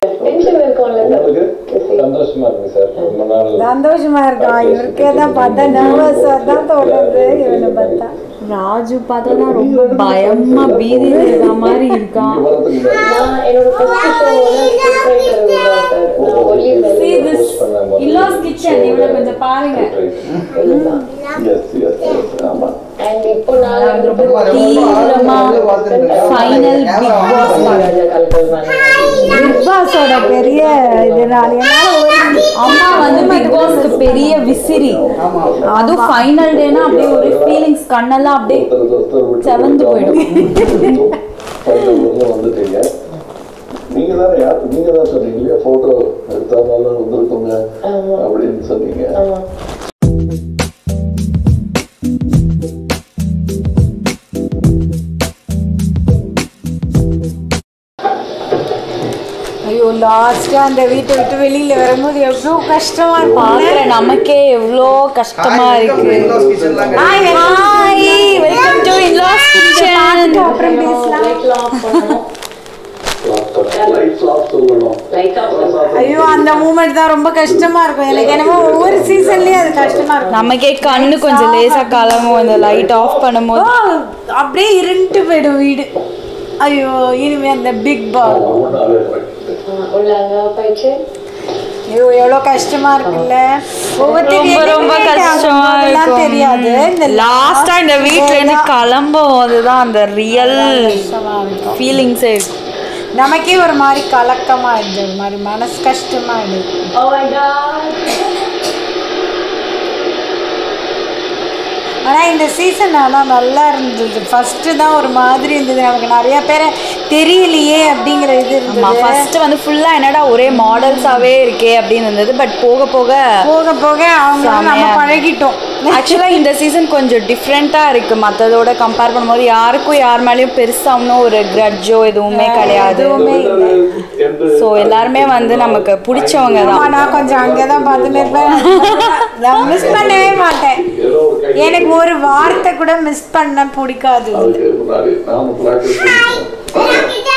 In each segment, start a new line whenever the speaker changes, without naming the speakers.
Tension இருக்கும்ல
உங்களுக்கு சந்தோஷமா இருக்கு சார் ரொம்ப நாள்
சந்தோஷமா இருக்கான் இவருக்கே தான் பார்த்தா நர்வஸா தான் தோணுது இவனை பார்த்தா
ராஜு பார்த்தா ரொம்ப பயமா பீதி இருக்க மாதிரி இருக்கான்
இங்க வரதுக்கு முன்னாடி
நான் என்னோட ஃபர்ஸ்ட் ஷோவோட ஸ்கிரிப்ட் ரைட்டர் தான் சார் நான் ஒல்லி
post பண்ண முதல்ல
இல்லாஸ் கிச்சன் இவளை கொஞ்சம் பாருங்க
Yes, yes, yes. ஆமா
அண்ட் இப்போ நான் வந்துட்டு
தீவிரமா ஃபைனல் பிக் பாஸ்
மகாராஜா கல்கல்
பிக் பாஸோட பெரிய இதனால என்னால ஒரு
அம்மா வந்து பிக் பாஸ்க்கு பெரிய விசிறி அதுவும் ஃபைனல் டேனா அப்படியே ஒரு ஃபீலிங்ஸ் கண்ணெல்லாம் அப்படியே
ஒருத்தருக்கு ஒருத்தர் விட்டு
செவந்து போயிடும்.
final உள்ள வந்துட்டீங்க நீங்க தானே யார் நீங்க தான் சொன்னீங்க இல்லையா போட்டோ எடுத்தாலும் வந்திருக்கோங்க அப்படின்னு சொன்னீங்க
ஐயோ லாஸ்டா அந்த வீட்டை விட்டு வெளியில வரும்போது எவ்வளவு கஷ்டமா இருக்கும்
பாக்குற நமக்கே எவ்வளோ கஷ்டமா இருக்கு
hi
hi welcome to in laws kitchen
அப்புறம் பேசலாம்
லைட்லாம் ஆஃப் பண்ணணும்
லைட் ஆஃப் சொல்லணும்
லைட் ஆஃப்
ஐயோ அந்த மூமெண்ட் தான் ரொம்ப கஷ்டமா இருக்கும் எனக்கு என்னமோ ஒவ்வொரு சீசன்லயும் அது கஷ்டமா இருக்கும்
நமக்கே கண்ணு கொஞ்சம் லேசா கலங்கும் இந்த லைட் ஆஃப் பண்ணும்போது
ஓ, அப்படியே இருண்டு போயிடும் வீடு ஐயோ இனிமே அந்த பிக் பால்
உள்ளாங்க போயிடுச்சு
ஐயோ எவ்வளவு கஷ்டமா இருக்குல்ல ஒவ்வொருத்தருக்கு
ரொம்ப ரொம்ப
எதுவுமே
கஷ்டமா
அதெல்லாம் தெரியாது இந்த
இருக்கும் லாஸ்டா இந்த வீட்ல இருந்து கிளம்பும் போதுதான் அந்த ரியல்
கஷ்டமா இருக்கும்
ஃபீலிங்ஸே இருக்கும்
நமக்கே ஒரு மாதிரி கலக்கமா இருந்தது ஒரு மாதிரி மனசு கஷ்டமா இருந்தது
ஓ மை காட்
ஆனா இந்த சீசன் ஆனா நல்லா இருந்தது ஃபர்ஸ்ட் தான் ஒரு மாதிரி இருந்தது நமக்கு நிறைய பேரை தெரியலையே அப்படிங்கிற இது
ஆமா
இருந்தது
ஃபர்ஸ்ட் வந்து ஃபுல்லா என்னடா ஒரே மாடல்ஸாவே இருக்கே அப்படின்னு இருந்தது பட் போக போக
போக போக அவங்க நம்ம
செமையா
பழகிட்டோம்
ஆக்சுவலா இந்த சீசன் கொஞ்சம் டிஃப்ரெண்டா இருக்கு மத்ததோட கம்பேர் பண்ணும்போது யாருக்கும் யார் மேலயும் பெருசா ஒன்றும் ஒரு கிரட்ஜோ எதுவுமே கிடையாது
எதுவுமே இல்லை
ஸோ எல்லாருமே வந்து நமக்கு பிடிச்சவங்க
ஆமா
தான்
நான் கொஞ்சம் அங்கதான் பார்த்துட்டு இருப்பேன் நான் மிஸ் பண்ணவே மாட்டேன் எனக்கு ஒரு வார்த்தை கூட மிஸ் பண்ண பிடிக்காது
அதுக்கு முன்னாடி நாம practice பண்ணிருக்கோம்.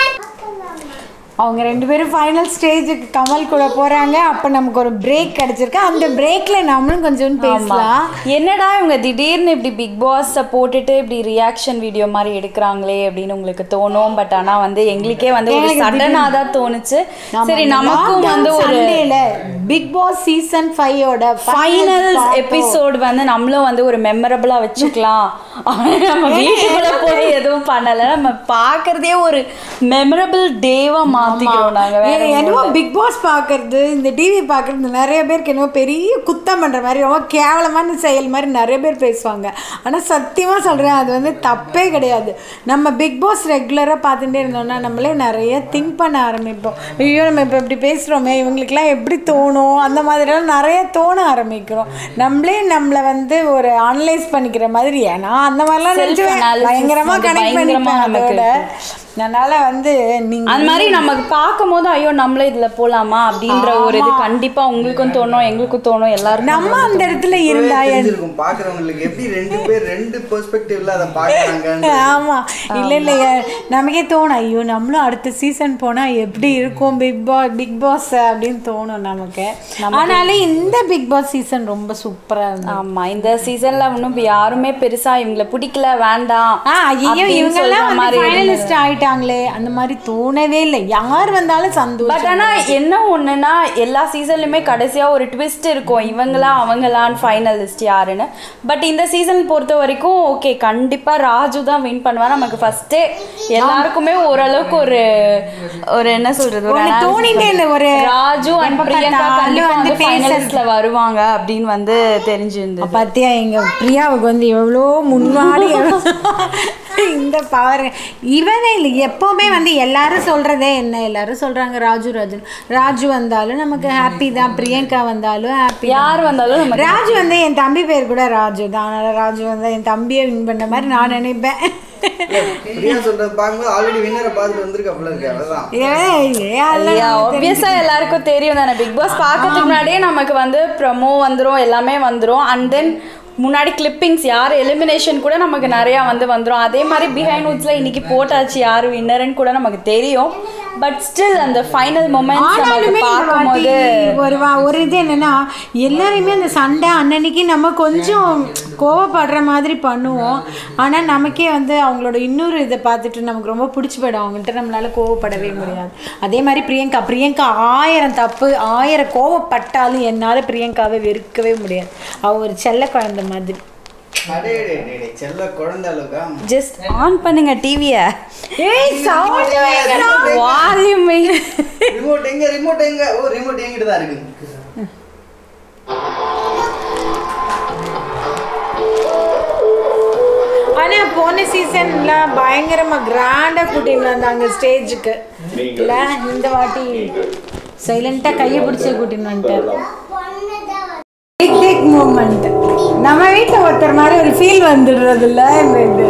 அவங்க ரெண்டு பேரும் ஃபைனல் ஸ்டேஜுக்கு கமல் கூட போறாங்க அப்ப நமக்கு ஒரு பிரேக் கிடைச்சிருக்கு அந்த பிரேக்ல நம்மளும் கொஞ்சம் பேசலாம்
என்னடா இவங்க திடீர்னு இப்படி பிக் பாஸை போட்டுட்டு இப்படி ரியாக்ஷன் வீடியோ மாதிரி எடுக்கிறாங்களே அப்படின்னு உங்களுக்கு தோணும் பட் ஆனா வந்து எங்களுக்கே வந்து ஒரு
எனக்கு
சடனாக தான் தோணுச்சு சரி நமக்கும் வந்து ஒரு
பிக் பாஸ் சீசன் ஃபைவோட
ஃபைனல் எபிசோட் வந்து நம்மளும் வந்து ஒரு மெமரபிளா வச்சுக்கலாம் நம்ம வீட்டுக்குள்ள போய் எதுவும் பண்ணல நம்ம பார்க்கறதே ஒரு மெமரபிள் டேவா மாத்திக்கிறோம் நாங்க வேற
எனக்கு என்னமோ பிக் பாஸ் பார்க்கறது இந்த டிவி பார்க்கறது நிறைய பேருக்கு என்னமோ பெரிய குத்தம் பண்ற மாதிரி ரொம்ப கேவலமான செயல் மாதிரி நிறைய பேர் பேசுவாங்க ஆனா சத்தியமா சொல்றேன் அது வந்து தப்பே கிடையாது நம்ம பிக் பாஸ் ரெகுலரா பார்த்துட்டே இருந்தோம்னா நம்மளே நிறைய திங்க் பண்ண ஆரம்பிப்போம் ஐயோ நம்ம இப்போ இப்படி பேசுறோமே இவங்களுக்குலாம் எப்படி தோணும் அந்த மாதிரிலாம் நிறைய தோண ஆரம்பிக்கிறோம் நம்மளே நம்மளை வந்து ஒரு அனலைஸ் பண்ணிக்கிற மாதிரி ஏன்னா அந்த மாதிரிலாம்
Self
நினைச்சு
analysis
பயங்கரமா
வந்து
கனெக்ட்
பயங்கரமா
பண்ணிப்பேன்
நமக்கு
அதோட அதனால வந்து நீங்க
அந்த மாதிரி நமக்கு பார்க்கும் போது ஐயோ நம்மளே இதுல போலாமா அப்படின்ற ஒரு இது கண்டிப்பா உங்களுக்கும் தோணும் எங்களுக்கும் தோணும் எல்லாருக்கும்
நம்ம அந்த இடத்துல இருந்தா என்-
தெரிஞ்சிருக்கும் பாக்குறவங்களுக்கு எப்படி ரெண்டு பேர் ரெண்டு பெர்ஸ்பெக்டிவ்ல அதை பாக்குறாங்க
ஆமா இல்ல இல்ல நமக்கே தோணும் ஐயோ நம்மளும் அடுத்த சீசன் போனா எப்படி இருக்கும் பிக் பாஸ் பிக் பாஸ் அப்படின்னு தோணும் நமக்கு ஆனாலும் இந்த பிக் பாஸ் சீசன் ரொம்ப சூப்பரா இருந்தது
ஆமா இந்த சீசன்ல ஒன்றும் இப்ப யாருமே பெருசா இவங்களை பிடிக்கல வேண்டாம்
ஆ ஐயோ
அப்படின்னு
இவங்க
சொல்ற
எல்லாம்
மாதிரி
ஃபைனலிஸ்ட் ஆயிட்டாங்களே அந்த மாதிரி தோணவே இல்லை யார் வந்தாலும்
பட்
சந்தோஷம்
ஆனா என்ன ஒண்ணுன்னா எல்லா சீசன்லயுமே கடைசியா ஒரு ட்விஸ்ட் இருக்கும் இவங்களா அவங்களான்னு ஃபைனலிஸ்ட் யாருன்னு பட் இந்த சீசன் பொறுத்த வரைக்கும் ஓகே கண்டிப்பா ராஜு தான் வின் பண்ணுவா நமக்கு ஃபர்ஸ்டே எல்லாருக்குமே ஓரளவுக்கு ஒரு ஒரு என்ன சொல்றது ஒரு
ஒண்ணு
analysis
தோணிட்டே இல்லை, ஒரு
ராஜு அண்ட்
எப்ப
பிரியங்கா
பார்த்தாலும்
கண்டிப்பா
வந்து
வந்து
பேசுறது.
ஃபைனலிஸ்ட்ல வருவாங்க அப்படின்னு வந்து தெரிஞ்சிருந்தது
பார்த்தியா எங்க பிரியாவுக்கு வந்து எவ்வளோ முன்னாடி இந்த பாருங்க இவனே இல்லை எப்போவுமே வந்து எல்லாரும் சொல்றதே என்ன எல்லாரும் சொல்றாங்க ராஜு ராஜு ராஜு வந்தாலும் நமக்கு ஹாப்பி தான் பிரியங்கா வந்தாலும் ஹாப்பி
யார் வந்தாலும் நம்ம
ராஜு வந்து என் தம்பி பேர் கூட ராஜு தான் அதனால ராஜு வந்து என் தம்பியை வின் பண்ண மாதிரி நான் நினைப்பேன்
பிரியா சொல்றது பார்க்கும்போது ஆல்ரெடி வின்னரை பார்த்துட்டு வந்திருக்காப்புல இருக்கு அவ்வளவுதான்
ஏய், ஏய், அதெல்லாம்
ஆப்வியஸா எல்லாருக்கும் தெரியும் தானே பிக் பாஸ் பார்க்கறதுக்கு முன்னாடியே நமக்கு வந்து ப்ரமோ வந்துரும் எல்லாமே வந்துரும் அண்ட் தென் முன்னாடி கிளிப்பிங்ஸ் யார் எலிமினேஷன் கூட நமக்கு நிறையா வந்து வந்துரும் அதே மாதிரி பிஹைண்ட் உட்ஸில் இன்னைக்கு போட்டாச்சு யார் வின்னர்னு கூட நமக்கு தெரியும் பட் ஸ்டில் அந்த ஃபைனல் மொமெண்ட்ஸ் நமக்கு
ஆனாலுமே இந்த வாட்டி
பார்க்கும்போது
ஒரு வா ஒரு இது என்னன்னா எல்லாருமே அந்த சண்டை அன்னன்னைக்கு நம்ம கொஞ்சம் கோவப்படுற மாதிரி பண்ணுவோம் ஆனால் நமக்கே வந்து அவங்களோட இன்னொரு இதை பார்த்துட்டு நமக்கு ரொம்ப பிடிச்சி போயிடும் அவங்கள்ட்ட நம்மளால கோவப்படவே முடியாது அதே மாதிரி பிரியங்கா பிரியங்கா ஆயிரம் தப்பு ஆயிரம் கோவப்பட்டாலும் என்னால் பிரியங்காவை வெறுக்கவே முடியாது அவ ஒரு செல்ல குழந்தை மாதிரி
அடே டே டே டே செல்ல குழந்தை அளவுக்கா
ஜஸ்ட் ஆன் பண்ணுங்க டிவியை
ஏய் சவுண்ட்
வால்யூம்
ரிமோட் எங்க ரிமோட் எங்க ஓ ரிமோட் என்கிட்ட தான் இருக்கு
ஆனா போன சீசன்ல பயங்கரமா கிராண்டா கூட்டிட்டு வந்தாங்க ஸ்டேஜுக்கு இல்ல இந்த வாட்டி சைலண்டா கையை பிடிச்சே கூட்டிட்டு வந்துட்டாரு பிக் பிக் மூமெண்ட் நம்ம வீட்டுல ஒருத்தர் மாதிரி ஒரு ஃபீல் வந்துடுறது இல்ல இந்த இது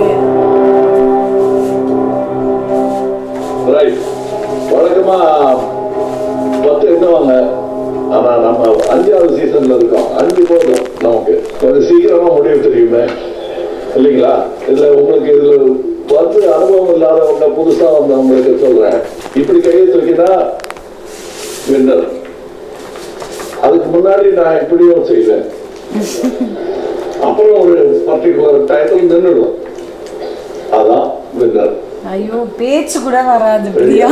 ரைட் வழக்கமா பத்து எண்ணுவாங்க ஆனா நம்ம அஞ்சாவது சீசன்ல இருக்கோம் அஞ்சு போதும் நமக்கு கொஞ்சம் சீக்கிரமா முடிவு தெரியுமே இல்லைங்களா இதுல உங்களுக்கு இதுல வந்து அனுபவம் இல்லாதவங்க புதுசா வந்தவங்களுக்கு சொல்றேன் இப்படி கையை தூக்கினா வின்னர் அதுக்கு முன்னாடி நான் இப்படியும் செய்வேன் அப்புறம் ஒரு பர்டிகுலர் டைட்டில் நின்றுடும் அதான் வின்னர்
ஐயோ பேச்சு கூட வராது பிரியா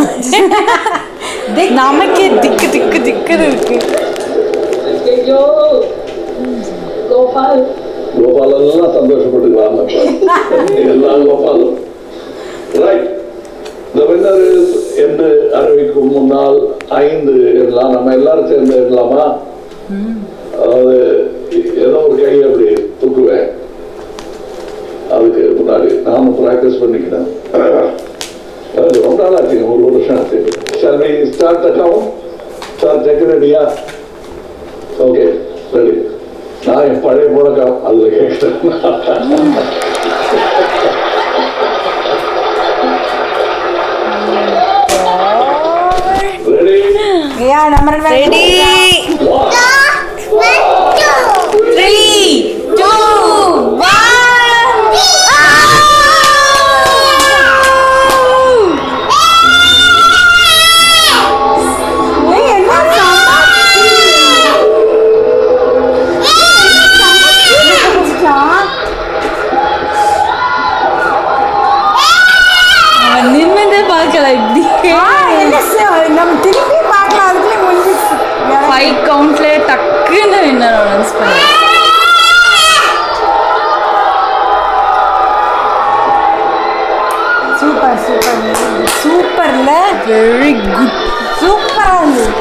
நமக்கே திக்கு திக்கு திக்குன்னு இருக்கு
ஐயோ கோபால்
கோபாலெல்லாம் சந்தோஷப்பட்டுக்கலாம் எல்லாம் கோபாலும் ரைட் இந்த வின்னர் என்று அறிவிக்கும் முன்னால் ஐந்து எண்ணலாம் நம்ம எல்லாரும் சேர்ந்து எண்ணலாமா அதாவது ஏதோ ஒரு கை அப்படி தூக்குவேன் அதுக்கு முன்னாடி நானும் ப்ராக்டிஸ் பண்ணிக்கிட்டேன் அது ரொம்ப நாள் ஆச்சுங்க ஒரு வருஷம் ஆச்சு shall we start account start check ரெடியா ஓகே ரெடி நான் என் பழைய முழக்கம் அதுல கேட்கிறேன் ரெடி
ஐயா நம்ம ரெண்டு பேரும்
ரெடி த்ரீ டூ
ஏய், என்ன சமாளிச்சிட்டான்?
நிமிந்து பார்க்கல இப்படி
ஆ, என்ன சார், நம்ம திருப்பி பார்க்கலாம் அதுக்குள்ளே முடிஞ்சிச்சு
ஃபைவ் கவுண்ட்ல டக்குன்னு வின்னர் அனௌன்ஸ் பண்ணி
சூப்பர் சூப்பர் சூப்பர்ல
வெரி குட்
சூப்பரா இருந்தது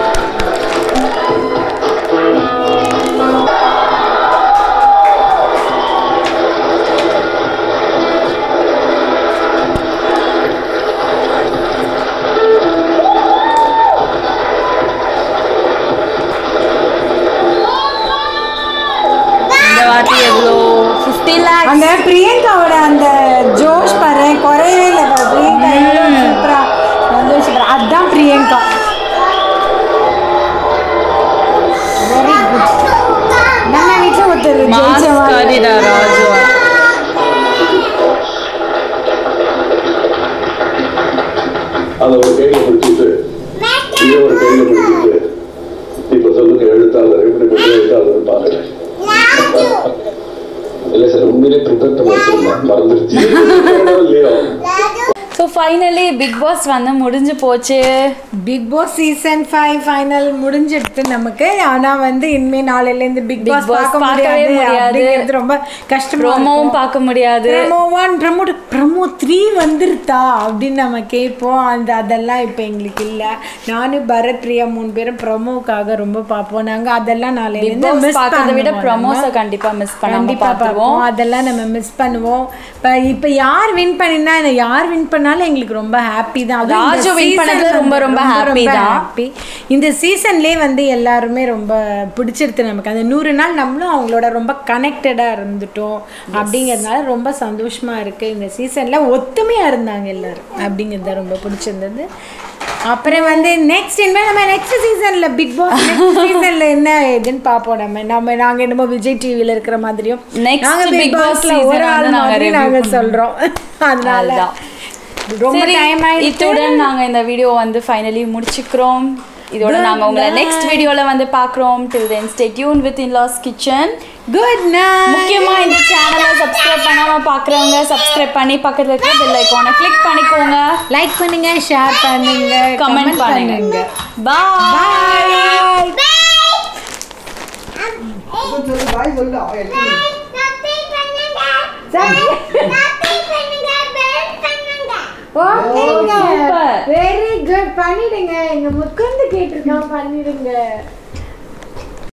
இந்த வாட்டி எவ்வளோ ஃபிஃப்டி லேக்ஸ்
அந்த பிரியங்காவோட அந்த ஜோஷ் பாரு குறையவே இல்லை பாரு. பிரியங்கா எவ்வளோ சூப்பரா சந்தோஷப்படுறா அதுதான் பிரியங்கா வெரி குட் நம்ம வீட்டில் ஒருத்தர் ஜெயிச்ச
மாஸ்
மாதிரி.
காரிடா ராஜு
அதை ஒரு கையில பிடிச்சிட்டு இதை ஒரு கையில பிடிச்சிட்டு இப்ப சொல்லுங்க எழுத்தாளர் எப்படி பெரிய எழுத்தாளர் பாருங்க இல்ல சார் உண்மையிலே ப்ரிப்பேர் பண்ணி வச்சிருந்தேன் மறந்துருச்சு இல்லையோ
ஸோ ஃபைனலி பிக் பாஸ் வந்து முடிஞ்சு போச்சு
Bigg Boss season five final முடிஞ்சிடுது நமக்கு ஆனா வந்து இனிமே நாளையிலேருந்து பிக்
Big
பாஸ்
Boss
பார்க்க
பார்க்கவே
முடியாது
முடியாது.
அப்படிங்கிறது ரொம்ப கஷ்டமா
ப்ரோமோவும்
இருக்கும்.
பார்க்க முடியாது
promo one promo two promo three வந்துருத்தா அப்படின்னு நம்ம கேட்போம் அந்த அதெல்லாம் இப்போ எங்களுக்கு இல்லை நானும் பரத் பிரியா மூணு பேரும் ப்ரமோக்காக ரொம்ப பார்ப்போம் நாங்கள் அதெல்லாம்
பிக்
நாளையிலேருந்து
பாஸ்
மிஸ்
பார்க்கறத விட
பண்ணுவோம்
ப்ரமோஸை
நம்ம.
கண்டிப்பா மிஸ் பண்ணாம
கண்டிப்பா
பார்த்துருவோம்
பார்ப்போம் அதெல்லாம் நம்ம மிஸ் பண்ணுவோம் இப்போ இப்போ யார் வின் பண்ணினா யார் வின் பண்ணாலும் எங்களுக்கு ரொம்ப ஹாப்பி தான் அதுவும் இந்த
ராஜு win
season
பண்ணதுல
வந்து
ரொம்ப ரொம்ப happy தான்.
happy. இந்த சீசன்லேயே வந்து எல்லாருமே ரொம்ப பிடிச்சிருது நமக்கு அந்த நூறு நாள் நம்மளும் அவங்களோட ரொம்ப கனெக்டடாக இருந்துட்டோம் அப்படிங்கிறதுனால ரொம்ப சந்தோஷமா இருக்கு இந்த சீசனில் ஒத்துமையாக இருந்தாங்க எல்லாரும் அப்படிங்கிறது தான் ரொம்ப பிடிச்சிருந்தது அப்புறம் வந்து நெக்ஸ்ட் இனிமேல் நம்ம நெக்ஸ்ட் சீசனில் பிக் பாஸ் சீசனில் என்ன இதுன்னு பார்ப்போம் நம்ம நம்ம நாங்கள் என்னமோ விஜய் டிவியில் இருக்கிற மாதிரியும்
Next
நாங்க
Big
பிக்
Boss
பாஸ்ல
season
ஒரு ஆள்
வந்து நாங்க
மாதிரி
review
நாங்கள்
பண்ணுவோம்.
சொல்கிறோம் அதனால
அதுதான்.
ரொம்ப
சரி,
டைம் ஆயிடுச்சு
இத்துடன் நாங்க இந்த வீடியோ வந்து ஃபைனலி முடிச்சுக்கிறோம் இதோட
Good
நாங்க உங்களை நெக்ஸ்ட்
night.
வீடியோல வந்து பார்க்குறோம் till then stay tune with In Laws Kitchen
good night
முக்கியமா இந்த சேனலை சப்ஸ்கிரைப் பண்ணாம பார்க்குறவங்க சப்ஸ்கிரைப் பண்ணி பக்கத்துல இருக்க பெல் ஐக்கானை கிளிக் பண்ணிக்கோங்க
லைக் பண்ணுங்க ஷேர் பண்ணுங்க
கமெண்ட் பண்ணுங்க பாய்
சொல்லு பாய் சொல்லு அவன் எடுத்து
ஓகேங்க
Super.
வெரி குட் பண்ணிடுங்க எங்க முக்குந்து கேட்டிருக்கான் பண்ணிடுங்க